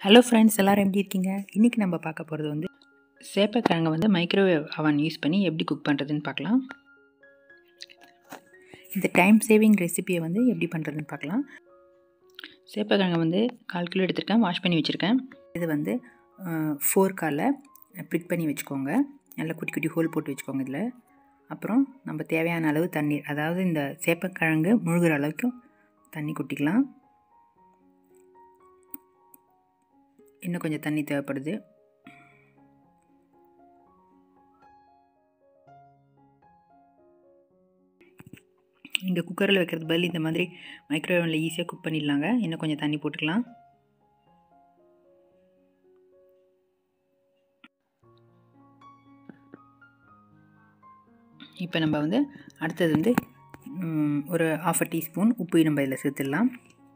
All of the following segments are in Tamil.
ஹலோ ஃப்ரெண்ட்ஸ் எல்லோரும் எப்படி இருக்கீங்க இன்றைக்கி நம்ம பார்க்க போகிறது வந்து சேப்பக்கிழங்கை வந்து மைக்ரோவேவ் அவன் யூஸ் பண்ணி எப்படி குக் பண்ணுறதுன்னு பார்க்கலாம் இந்த டைம் சேவிங் ரெசிபியை வந்து எப்படி பண்ணுறதுன்னு பார்க்கலாம் சேப்பக்கிழங்கை வந்து கால் கிலோ எடுத்திருக்கேன் வாஷ் பண்ணி வச்சுருக்கேன் இது வந்து ஃபோர் காலை ப்ரிக் பண்ணி வச்சுக்கோங்க நல்லா குட்டி குட்டி ஹோல் போட்டு வச்சுக்கோங்க இதில் அப்புறம் நம்ம தேவையான அளவு தண்ணீர் அதாவது இந்த சேப்பக்கிழங்கு முழுகிற அளவுக்கு தண்ணி கொட்டிக்கலாம் இன்னும் கொஞ்சம் தண்ணி தேவைப்படுது நீங்கள் குக்கரில் வைக்கிறது பதில் இந்த மாதிரி மைக்ரோவேவில் ஈஸியாக குக் பண்ணிடலாங்க இன்னும் கொஞ்சம் தண்ணி போட்டுக்கலாம் இப்போ நம்ம வந்து அடுத்தது வந்து ஒரு ஆஃப் அ டீஸ்பூன் உப்பு நம்ம இதில் சேர்த்துடலாம்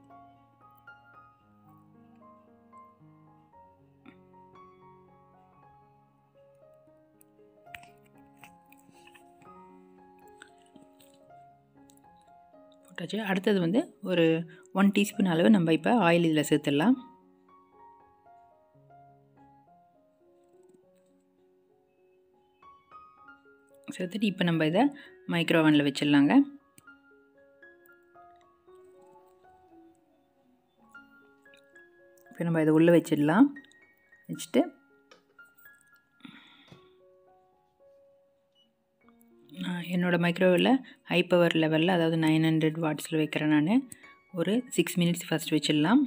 போட்டாச்சு அடுத்தது வந்து ஒரு ஒன் டீஸ்பூன் அளவு நம்ம இப்போ ஆயில் இதில் சேர்த்துடலாம் சேர்த்துட்டு இப்போ நம்ம இதை மைக்ரோ ஓவனில் வச்சிடலாங்க இப்போ நம்ம இதை உள்ளே வச்சிடலாம் வச்சுட்டு என்னோடய மைக்ரோவேவில் ஹை பவர் லெவலில் அதாவது நைன் ஹண்ட்ரட் வாட்ஸில் வைக்கிறேன் நான் ஒரு சிக்ஸ் மினிட்ஸ் ஃபஸ்ட் வச்சிடலாம்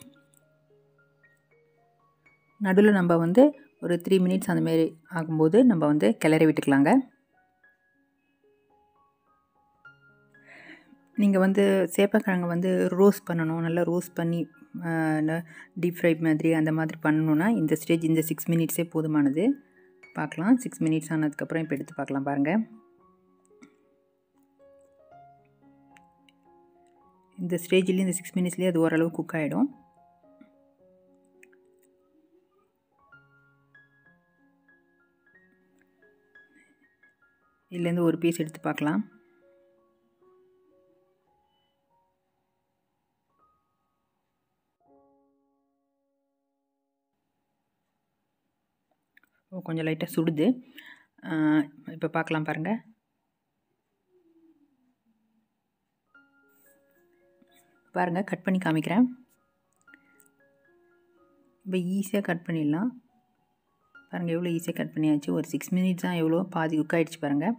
நடுவில் நம்ம வந்து ஒரு த்ரீ மினிட்ஸ் அந்தமாரி ஆகும்போது நம்ம வந்து கிளறி விட்டுக்கலாங்க நீங்கள் வந்து சேப்பக்கிழங்கு வந்து ரோஸ்ட் பண்ணணும் நல்லா ரோஸ்ட் பண்ணி டீப் ஃப்ரை மாதிரி அந்த மாதிரி பண்ணணுன்னா இந்த ஸ்டேஜ் இந்த சிக்ஸ் மினிட்ஸே போதுமானது பார்க்கலாம் சிக்ஸ் மினிட்ஸ் ஆனதுக்கப்புறம் இப்போ எடுத்து பார்க்கலாம் பாருங்கள் இந்த ஸ்டேஜ்லேயும் இந்த சிக்ஸ் மினிட்ஸ்லேயே அது ஓரளவு குக் ஆகிடும் இதுலேருந்து ஒரு பீஸ் எடுத்து பார்க்கலாம் கொஞ்சம் லைட்டாக சுடுது இப்போ பார்க்கலாம் பாருங்கள் பாருங்கள் கட் பண்ணி காமிக்கிறேன் இப்போ ஈஸியாக கட் பண்ணிடலாம் பாருங்கள் எவ்வளோ ஈஸியாக கட் பண்ணியாச்சு ஒரு சிக்ஸ் மினிட்ஸ் தான் எவ்வளோ பாதி குக் ஆகிடுச்சு பாருங்கள்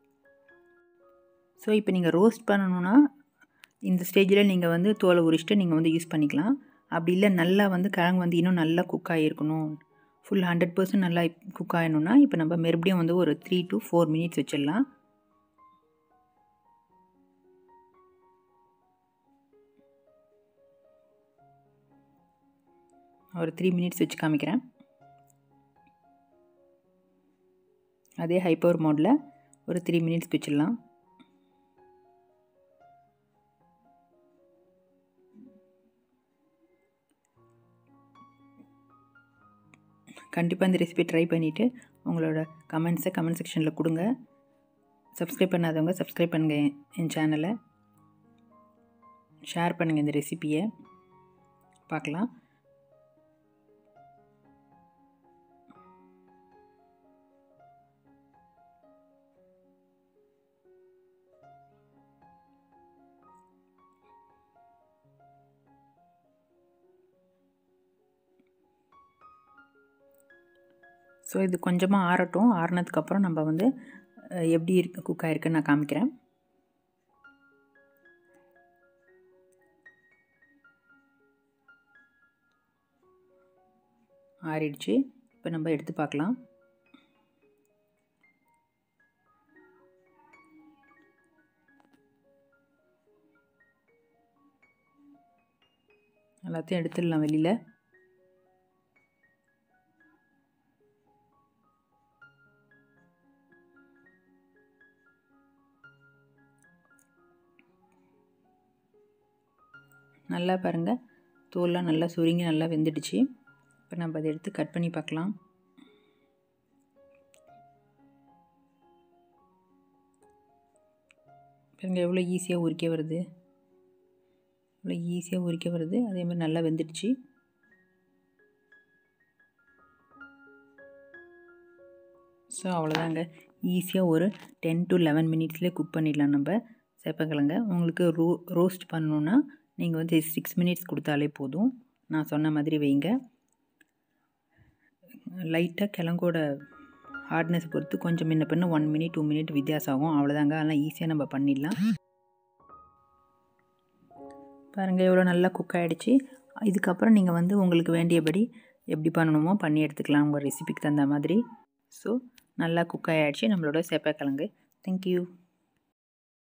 ஸோ இப்போ நீங்கள் ரோஸ்ட் பண்ணணுன்னா இந்த ஸ்டேஜில் நீங்கள் வந்து தோலை உரிச்சிட்டு நீங்கள் வந்து யூஸ் பண்ணிக்கலாம் அப்படி இல்லை நல்லா வந்து கிழங்கு வந்து இன்னும் நல்லா குக் ஆகிருக்கணும் ஃபுல் ஹண்ட்ரட் பர்சன்ட் நல்லா குக் ஆகணும்னா இப்போ நம்ம மறுபடியும் வந்து ஒரு த்ரீ டு ஃபோர் மினிட்ஸ் வச்சிடலாம் ஒரு த்ரீ மினிட்ஸ் வச்சு காமிக்கிறேன் அதே ஹை பவர் மோடில் ஒரு த்ரீ மினிட்ஸ் வச்சிடலாம் கண்டிப்பாக இந்த ரெசிபி ட்ரை பண்ணிவிட்டு உங்களோட கமெண்ட்ஸை கமெண்ட் செக்ஷனில் கொடுங்க சப்ஸ்கிரைப் பண்ணாதவங்க சப்ஸ்கிரைப் பண்ணுங்கள் என் சேனலை ஷேர் பண்ணுங்கள் இந்த ரெசிப்பியை பார்க்கலாம் ஸோ இது கொஞ்சமாக ஆறட்டும் ஆறினதுக்கப்புறம் நம்ம வந்து எப்படி இருக்கு குக் ஆகிருக்குன்னு நான் காமிக்கிறேன் ஆறிடுச்சு இப்போ நம்ம எடுத்து பார்க்கலாம் எல்லாத்தையும் எடுத்துடலாம் வெளியில் நல்லா பாருங்கள் தோல்லாம் நல்லா சுருங்கி நல்லா வெந்துடுச்சு இப்போ நம்ம அதை எடுத்து கட் பண்ணி பார்க்கலாம் பாருங்கள் எவ்வளோ ஈஸியாக உரிக்க வருது இவ்வளோ ஈஸியாக உரிக்க வருது அதே மாதிரி நல்லா வெந்துடுச்சு ஸோ அவ்வளோதாங்க ஈஸியாக ஒரு டென் டு லெவன் மினிட்ஸ்லேயே குக் பண்ணிடலாம் நம்ம சேப்பக்கிழங்க உங்களுக்கு ரோ ரோஸ்ட் பண்ணணுன்னா நீங்கள் வந்து சிக்ஸ் மினிட்ஸ் கொடுத்தாலே போதும் நான் சொன்ன மாதிரி வைங்க லைட்டாக கிழங்கோட ஹார்ட்னஸ் பொறுத்து கொஞ்சம் முன்ன பின்ன ஒன் மினிட் டூ மினிட் வித்தியாசம் ஆகும் அவ்வளோதாங்க அதெல்லாம் ஈஸியாக நம்ம பண்ணிடலாம் பாருங்கள் எவ்வளோ நல்லா குக் ஆகிடுச்சு இதுக்கப்புறம் நீங்கள் வந்து உங்களுக்கு வேண்டியபடி எப்படி பண்ணணுமோ பண்ணி எடுத்துக்கலாம் உங்கள் ரெசிபிக்கு தகுந்த மாதிரி ஸோ நல்லா குக் ஆகிடுச்சு நம்மளோட சேப்பக்கிழங்கு தேங்க்யூ